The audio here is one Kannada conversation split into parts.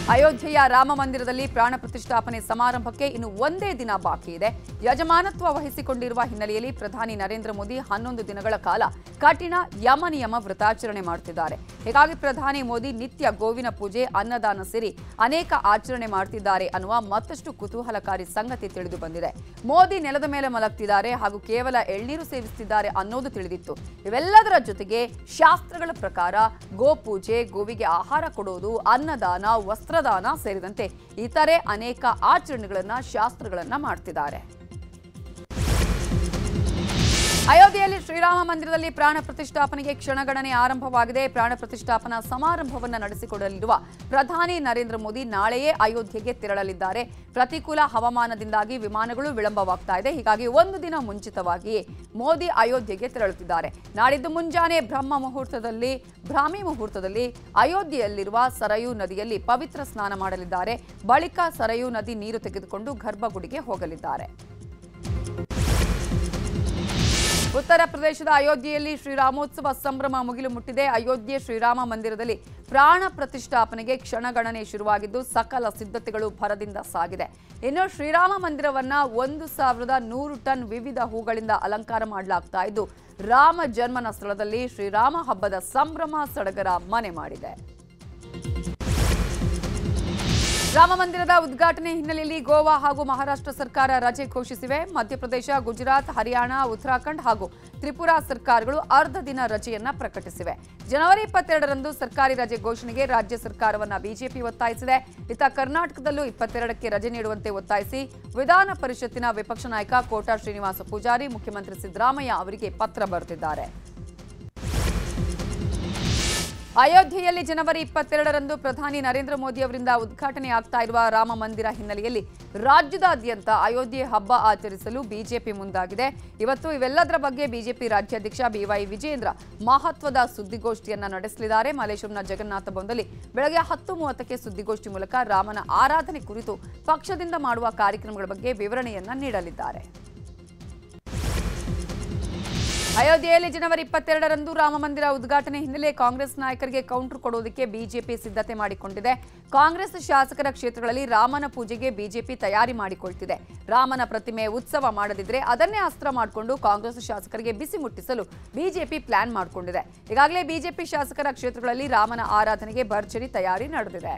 ಅಯೋಧ್ಯೆಯ ರಾಮ ಮಂದಿರದಲ್ಲಿ ಪ್ರಾಣ ಪ್ರತಿಷ್ಠಾಪನೆ ಸಮಾರಂಭಕ್ಕೆ ಇನ್ನು ಒಂದೇ ದಿನ ಬಾಕಿ ಇದೆ ಯಜಮಾನತ್ವ ವಹಿಸಿಕೊಂಡಿರುವ ಹಿನ್ನೆಲೆಯಲ್ಲಿ ಪ್ರಧಾನಿ ನರೇಂದ್ರ ಮೋದಿ ಹನ್ನೊಂದು ದಿನಗಳ ಕಾಲ ಕಠಿಣ ಯಮ ನಿಯಮ ವ್ರತಾಚರಣೆ ಮಾಡುತ್ತಿದ್ದಾರೆ ಹೀಗಾಗಿ ಪ್ರಧಾನಿ ಮೋದಿ ನಿತ್ಯ ಗೋವಿನ ಪೂಜೆ ಅನ್ನದಾನ ಸೇರಿ ಅನೇಕ ಆಚರಣೆ ಮಾಡ್ತಿದ್ದಾರೆ ಅನ್ನುವ ಮತ್ತಷ್ಟು ಕುತೂಹಲಕಾರಿ ಸಂಗತಿ ತಿಳಿದು ಬಂದಿದೆ ಮೋದಿ ನೆಲದ ಮೇಲೆ ಮಲಗ್ತಿದ್ದಾರೆ ಹಾಗೂ ಕೇವಲ ಎಳ್ನೀರು ಸೇವಿಸುತ್ತಿದ್ದಾರೆ ಅನ್ನೋದು ತಿಳಿದಿತ್ತು ಇವೆಲ್ಲದರ ಜೊತೆಗೆ ಶಾಸ್ತ್ರಗಳ ಪ್ರಕಾರ ಗೋಪೂಜೆ ಗೋವಿಗೆ ಆಹಾರ ಕೊಡೋದು ಅನ್ನದಾನ ವಸ್ತ್ರದಾನ ಸೇರಿದಂತೆ ಇತರೆ ಅನೇಕ ಆಚರಣೆಗಳನ್ನ ಶಾಸ್ತ್ರಗಳನ್ನ ಮಾಡ್ತಿದ್ದಾರೆ ಅಯೋಧ್ಯೆಯಲ್ಲಿ ಶ್ರೀರಾಮ ಮಂದಿರದಲ್ಲಿ ಪ್ರಾಣ ಪ್ರತಿಷ್ಠಾಪನೆಗೆ ಕ್ಷಣಗಣನೆ ಆರಂಭವಾಗಿದೆ ಪ್ರಾಣ ಪ್ರತಿಷ್ಠಾಪನಾ ಸಮಾರಂಭವನ್ನು ನಡೆಸಿಕೊಡಲಿರುವ ಪ್ರಧಾನಿ ನರೇಂದ್ರ ಮೋದಿ ನಾಳೆಯೇ ಅಯೋಧ್ಯೆಗೆ ತೆರಳಲಿದ್ದಾರೆ ಪ್ರತಿಕೂಲ ಹವಾಮಾನದಿಂದಾಗಿ ವಿಮಾನಗಳು ವಿಳಂಬವಾಗ್ತಾ ಇದೆ ಹೀಗಾಗಿ ಒಂದು ದಿನ ಮುಂಚಿತವಾಗಿಯೇ ಮೋದಿ ಅಯೋಧ್ಯೆಗೆ ತೆರಳುತ್ತಿದ್ದಾರೆ ನಾಡಿದ್ದು ಮುಂಜಾನೆ ಬ್ರಹ್ಮ ಮುಹೂರ್ತದಲ್ಲಿ ಬ್ರಾಹ್ಮಿ ಮುಹೂರ್ತದಲ್ಲಿ ಅಯೋಧ್ಯೆಯಲ್ಲಿರುವ ಸರಯೂ ನದಿಯಲ್ಲಿ ಪವಿತ್ರ ಸ್ನಾನ ಮಾಡಲಿದ್ದಾರೆ ಬಳಿಕ ಸರಯೂ ನದಿ ನೀರು ತೆಗೆದುಕೊಂಡು ಗರ್ಭಗುಡಿಗೆ ಹೋಗಲಿದ್ದಾರೆ ಉತ್ತರ ಪ್ರದೇಶದ ಅಯೋಧ್ಯೆಯಲ್ಲಿ ಶ್ರೀರಾಮೋತ್ಸವ ಸಂಭ್ರಮ ಮುಗಿಲು ಮುಟ್ಟಿದೆ ಅಯೋಧ್ಯೆ ಶ್ರೀರಾಮ ಮಂದಿರದಲ್ಲಿ ಪ್ರಾಣ ಪ್ರತಿಷ್ಠಾಪನೆಗೆ ಕ್ಷಣಗಣನೆ ಶುರುವಾಗಿದ್ದು ಸಕಲ ಸಿದ್ಧತೆಗಳು ಭರದಿಂದ ಸಾಗಿದೆ ಇನ್ನು ಶ್ರೀರಾಮ ಮಂದಿರವನ್ನ ಒಂದು ಸಾವಿರದ ನೂರು ಟನ್ ವಿವಿಧ ಹೂಗಳಿಂದ ಅಲಂಕಾರ ಮಾಡಲಾಗ್ತಾ ಇದ್ದು ರಾಮ ಜನ್ಮನ ಸ್ಥಳದಲ್ಲಿ ಶ್ರೀರಾಮ ಹಬ್ಬದ ಸಂಭ್ರಮ ಸಡಗರ ಮನೆ ಮಾಡಿದೆ ರಾಮ ಮಂದಿರದ ಉದ್ಘಾಟನೆ ಹಿನ್ನೆಲೆಯಲ್ಲಿ ಗೋವಾ ಹಾಗೂ ಮಹಾರಾಷ್ಟ್ರ ಸರ್ಕಾರ ರಜೆ ಘೋಷಿಸಿವೆ ಮಧ್ಯಪ್ರದೇಶ ಗುಜರಾತ್ ಹರಿಯಾಣ ಉತ್ತರಾಖಂಡ್ ಹಾಗೂ ತ್ರಿಪುರಾ ಸರ್ಕಾರಗಳು ಅರ್ಧ ದಿನ ರಜೆಯನ್ನ ಪ್ರಕಟಿಸಿವೆ ಜನವರಿ ಇಪ್ಪತ್ತೆರಡರಂದು ಸರ್ಕಾರಿ ರಜೆ ಘೋಷಣೆಗೆ ರಾಜ್ಯ ಸರ್ಕಾರವನ್ನ ಬಿಜೆಪಿ ಒತ್ತಾಯಿಸಿದೆ ಇತ್ತ ಕರ್ನಾಟಕದಲ್ಲೂ ಇಪ್ಪತ್ತೆರಡಕ್ಕೆ ರಜೆ ನೀಡುವಂತೆ ಒತ್ತಾಯಿಸಿ ವಿಧಾನ ಪರಿಷತ್ತಿನ ವಿಪಕ್ಷ ನಾಯಕ ಕೋಟಾ ಶ್ರೀನಿವಾಸ ಪೂಜಾರಿ ಮುಖ್ಯಮಂತ್ರಿ ಸಿದ್ದರಾಮಯ್ಯ ಅವರಿಗೆ ಪತ್ರ ಬರೆದಿದ್ದಾರೆ ಅಯೋಧ್ಯೆಯಲ್ಲಿ ಜನವರಿ ಇಪ್ಪತ್ತೆರಡರಂದು ಪ್ರಧಾನಿ ನರೇಂದ್ರ ಮೋದಿ ಅವರಿಂದ ಉದ್ಘಾಟನೆ ಆಗ್ತಾ ಇರುವ ರಾಮ ಮಂದಿರ ಹಿನ್ನೆಲೆಯಲ್ಲಿ ರಾಜ್ಯದಾದ್ಯಂತ ಅಯೋಧ್ಯೆ ಹಬ್ಬ ಆಚರಿಸಲು ಬಿಜೆಪಿ ಮುಂದಾಗಿದೆ ಇವತ್ತು ಇವೆಲ್ಲದರ ಬಗ್ಗೆ ಬಿಜೆಪಿ ರಾಜ್ಯಾಧ್ಯಕ್ಷ ಬಿವೈ ವಿಜೇಂದ್ರ ಮಹತ್ವದ ಸುದ್ದಿಗೋಷ್ಠಿಯನ್ನ ನಡೆಸಲಿದ್ದಾರೆ ಮಲೇಶ್ವರಂನ ಜಗನ್ನಾಥ ಭವನದಲ್ಲಿ ಬೆಳಗ್ಗೆ ಹತ್ತು ಮೂವತ್ತಕ್ಕೆ ಸುದ್ದಿಗೋಷ್ಠಿ ಮೂಲಕ ರಾಮನ ಆರಾಧನೆ ಕುರಿತು ಪಕ್ಷದಿಂದ ಮಾಡುವ ಕಾರ್ಯಕ್ರಮಗಳ ಬಗ್ಗೆ ವಿವರಣೆಯನ್ನ ನೀಡಲಿದ್ದಾರೆ ಅಯೋಧ್ಯೆಯಲ್ಲಿ ಜನವರಿ ಇಪ್ಪತ್ತೆರಡರಂದು ರಾಮ ಮಂದಿರ ಉದ್ಘಾಟನೆ ಹಿನ್ನೆಲೆ ಕಾಂಗ್ರೆಸ್ ನಾಯಕರಿಗೆ ಕೌಂಟರ್ ಕೊಡೋದಕ್ಕೆ ಬಿಜೆಪಿ ಸಿದ್ಧತೆ ಮಾಡಿಕೊಂಡಿದೆ ಕಾಂಗ್ರೆಸ್ ಶಾಸಕರ ಕ್ಷೇತ್ರಗಳಲ್ಲಿ ರಾಮನ ಪೂಜೆಗೆ ಬಿಜೆಪಿ ತಯಾರಿ ಮಾಡಿಕೊಳ್ತಿದೆ ರಾಮನ ಪ್ರತಿಮೆ ಉತ್ಸವ ಮಾಡದಿದ್ರೆ ಅದನ್ನೇ ಅಸ್ತ್ರ ಮಾಡಿಕೊಂಡು ಕಾಂಗ್ರೆಸ್ ಶಾಸಕರಿಗೆ ಬಿಸಿ ಮುಟ್ಟಿಸಲು ಬಿಜೆಪಿ ಪ್ಲಾನ್ ಮಾಡಿಕೊಂಡಿದೆ ಈಗಾಗಲೇ ಬಿಜೆಪಿ ಶಾಸಕರ ಕ್ಷೇತ್ರಗಳಲ್ಲಿ ರಾಮನ ಆರಾಧನೆಗೆ ಭರ್ಜರಿ ತಯಾರಿ ನಡೆದಿದೆ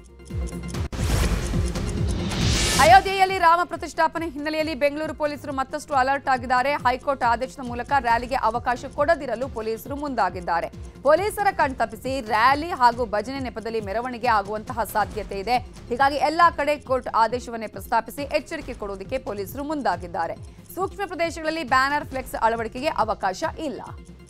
ಅಯೋಧ್ಯೆಯಲ್ಲಿ ರಾಮ ಪ್ರತಿಷ್ಠಾಪನೆ ಹಿನ್ನೆಲೆಯಲ್ಲಿ ಬೆಂಗಳೂರು ಪೊಲೀಸರು ಮತ್ತಷ್ಟು ಅಲರ್ಟ್ ಆಗಿದ್ದಾರೆ ಹೈಕೋರ್ಟ್ ಆದೇಶದ ಮೂಲಕ ರ್ಯಾಲಿಗೆ ಅವಕಾಶ ಕೊಡದಿರಲು ಪೊಲೀಸರು ಮುಂದಾಗಿದ್ದಾರೆ ಪೊಲೀಸರ ಕಣ್ತಪ್ಪಿಸಿ ರ್ಯಾಲಿ ಹಾಗೂ ಭಜನೆ ನೆಪದಲ್ಲಿ ಮೆರವಣಿಗೆ ಆಗುವಂತಹ ಸಾಧ್ಯತೆ ಇದೆ ಹೀಗಾಗಿ ಎಲ್ಲಾ ಕಡೆ ಕೋರ್ಟ್ ಆದೇಶವನ್ನೇ ಪ್ರಸ್ತಾಪಿಸಿ ಎಚ್ಚರಿಕೆ ಕೊಡುವುದಕ್ಕೆ ಪೊಲೀಸರು ಮುಂದಾಗಿದ್ದಾರೆ ಸೂಕ್ಷ್ಮ ಪ್ರದೇಶಗಳಲ್ಲಿ ಬ್ಯಾನರ್ ಫ್ಲೆಕ್ಸ್ ಅಳವಡಿಕೆಗೆ ಅವಕಾಶ ಇಲ್ಲ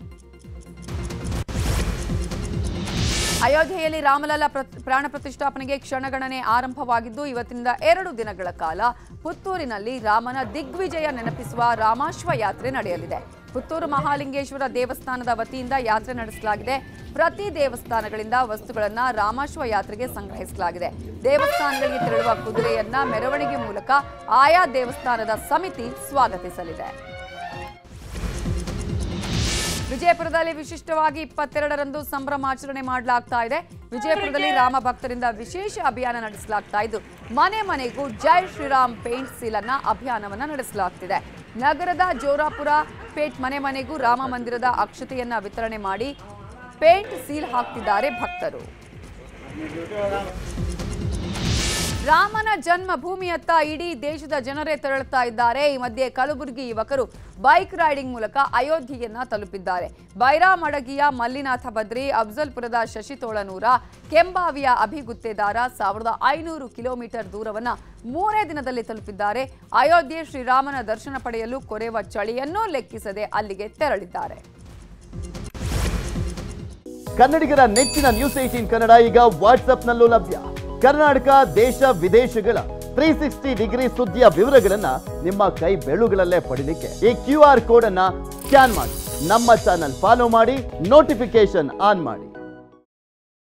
ಅಯೋಧ್ಯೆಯಲ್ಲಿ ರಾಮಲಲ್ಲ ಪ್ರ- ಪ್ರಾಣ ಪ್ರತಿಷ್ಠಾಪನೆಗೆ ಕ್ಷಣಗಣನೆ ಆರಂಭವಾಗಿದ್ದು ಇವತ್ತಿನಿಂದ ಎರಡು ದಿನಗಳ ಕಾಲ ಪುತ್ತೂರಿನಲ್ಲಿ ರಾಮನ ದಿಗ್ವಿಜಯ ನೆನಪಿಸುವ ರಾಮಾಶ್ವ ಯಾತ್ರೆ ನಡೆಯಲಿದೆ ಪುತ್ತೂರು ಮಹಾಲಿಂಗೇಶ್ವರ ದೇವಸ್ಥಾನದ ವತಿಯಿಂದ ಯಾತ್ರೆ ನಡೆಸಲಾಗಿದೆ ಪ್ರತಿ ದೇವಸ್ಥಾನಗಳಿಂದ ವಸ್ತುಗಳನ್ನ ರಾಮಾಶ್ವ ಯಾತ್ರೆಗೆ ಸಂಗ್ರಹಿಸಲಾಗಿದೆ ದೇವಸ್ಥಾನಗಳಿಗೆ ತೆರಳುವ ಕುದುರೆಯನ್ನ ಮೆರವಣಿಗೆ ಮೂಲಕ ಆಯಾ ದೇವಸ್ಥಾನದ ಸಮಿತಿ ಸ್ವಾಗತಿಸಲಿದೆ ವಿಜಯಪುರದಲ್ಲಿ ವಿಶಿಷ್ಟವಾಗಿ ಇಪ್ಪತ್ತೆರಡರಂದು ಸಂಭ್ರಮಾಚರಣೆ ಮಾಡಲಾಗ್ತಾ ಇದೆ ವಿಜಯಪುರದಲ್ಲಿ ರಾಮ ಭಕ್ತರಿಂದ ವಿಶೇಷ ಅಭಿಯಾನ ನಡೆಸಲಾಗ್ತಾ ಇದ್ದು ಮನೆ ಮನೆಗೂ ಜೈ ಶ್ರೀರಾಮ್ ಪೇಂಟ್ ಸೀಲ್ ಅನ್ನ ಅಭಿಯಾನವನ್ನ ನಡೆಸಲಾಗ್ತಿದೆ ನಗರದ ಜೋರಾಪುರ ಪೇಟ್ ಮನೆ ಮನೆಗೂ ರಾಮ ಮಂದಿರದ ಅಕ್ಷತೆಯನ್ನ ವಿತರಣೆ ಮಾಡಿ ಪೇಂಟ್ ಸೀಲ್ ಹಾಕ್ತಿದ್ದಾರೆ ಭಕ್ತರು ರಾಮನ ಜನ್ಮಭೂಮಿಯತ್ತ ಇಡೀ ದೇಶದ ಜನರೇ ತೆರಳುತ್ತಾ ಇದ್ದಾರೆ ಈ ಮಧ್ಯೆ ಕಲಬುರಗಿ ಯುವಕರು ಬೈಕ್ ರೈಡಿಂಗ್ ಮೂಲಕ ಅಯೋಧ್ಯೆಯನ್ನ ತಲುಪಿದ್ದಾರೆ ಬೈರಾಮಡಗಿಯ ಮಲ್ಲಿನಾಥ ಬದ್ರಿ ಅಫ್ಜಲ್ಪುರದ ಶಶಿತೋಳನೂರ ಕೆಂಬಾವಿಯ ಅಭಿಗುತ್ತೇದಾರ ಸಾವಿರದ ಐನೂರು ಕಿಲೋಮೀಟರ್ ದೂರವನ್ನ ಮೂರೇ ದಿನದಲ್ಲಿ ತಲುಪಿದ್ದಾರೆ ಅಯೋಧ್ಯೆ ಶ್ರೀರಾಮನ ದರ್ಶನ ಪಡೆಯಲು ಕೊರೆವ ಚಳಿಯನ್ನೂ ಲೆಕ್ಕಿಸದೆ ಅಲ್ಲಿಗೆ ತೆರಳಿದ್ದಾರೆ ಕನ್ನಡಿಗರ ನೆಚ್ಚಿನ ನ್ಯೂಸ್ ಏಟೀನ್ ಕನ್ನಡ ಈಗ ವಾಟ್ಸ್ಆಪ್ನಲ್ಲೂ ಲಭ್ಯ ಕರ್ನಾಟಕ ದೇಶ ವಿದೇಶಗಳ ತ್ರೀ ಸಿಕ್ಸ್ಟಿ ಡಿಗ್ರಿ ಸುದ್ದಿಯ ವಿವರಗಳನ್ನ ನಿಮ್ಮ ಕೈ ಬೆಳುಗಳಲ್ಲೇ ಪಡಿಲಿಕ್ಕೆ ಈ ಕ್ಯೂ ಆರ್ ಕೋಡ್ ಅನ್ನ ಸ್ಕ್ಯಾನ್ ಮಾಡಿ ನಮ್ಮ ಚಾನಲ್ ಫಾಲೋ ಮಾಡಿ ನೋಟಿಫಿಕೇಶನ್ ಆನ್ ಮಾಡಿ